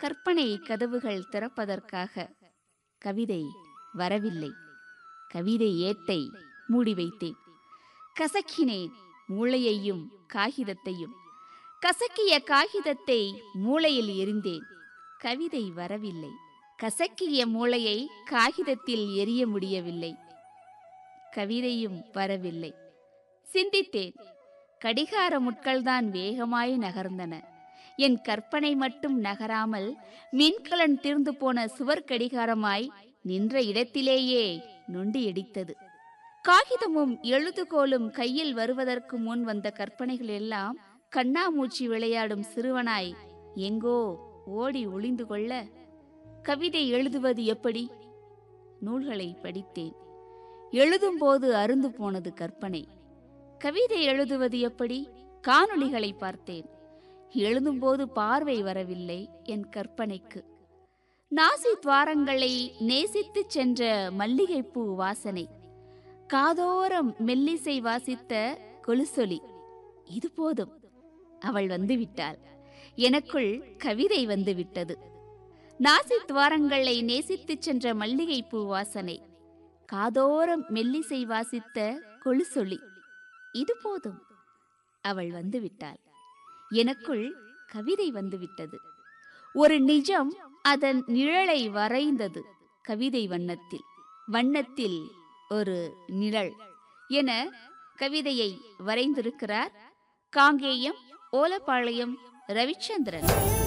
கற்பனை கதவுகள் திறப்பதற்காக கவிதை வரவில்லை கவிதை ஏட்டை மூடி வைத்தேன் கசக்கினேன் மூளையையும் காகிதத்தையும் கசக்கிய காகிதத்தை மூளையில் எரிந்தேன் கவிதை வரவில்லை கசக்கிய மூளையை காகிதத்தில் எரிய முடியவில்லை கவிதையும் வரவில்லை சிந்தித்தேன் கடிகார முட்கள்தான் வேகமாய் நகர்ந்தன என் கற்பனை மட்டும் நகராமல் மின்கலன் தீர்ந்து போன சுவர் கடிகாரமாய் நின்ற இடத்திலேயே நொண்டி இடித்தது காகிதமும் எழுதுகோலும் கையில் வருவதற்கு முன் வந்த கற்பனைகள் எல்லாம் கண்ணாமூச்சி விளையாடும் சிறுவனாய் எங்கோ ஓடி ஒளிந்து கொள்ள கவிதை எழுதுவது எப்படி நூல்களை படித்தேன் எழுதும்போது அருந்து போனது கற்பனை கவிதை எழுதுவது எப்படி காணொளிகளை பார்த்தேன் எழுதும்போது பார்வை வரவில்லை என் கற்பனைக்கு நாசி துவாரங்களை நேசித்துச் சென்ற மல்லிகைப்பூ வாசனை காதோரம் மெல்லிசை வாசித்த கொலுசொலி இது போதும் அவள் வந்துவிட்டாள் எனக்குள் கவிதை வந்துவிட்டது நாசி துவாரங்களை நேசித்துச் சென்ற மல்லிகைப்பூ வாசனை காதோரம் மெல்லிசை வாசித்த கொலுசொலி இது போதும் அவள் வந்துவிட்டாள் எனக்குள் கவிதை வந்துவிட்டது ஒரு நிஜம் அதன் நிழலை வரைந்தது கவிதை வண்ணத்தில் வண்ணத்தில் ஒரு நிழல் என கவிதையை வரைந்திருக்கிறார் காங்கேயம் ஓலப்பாளையம் ரவிச்சந்திரன்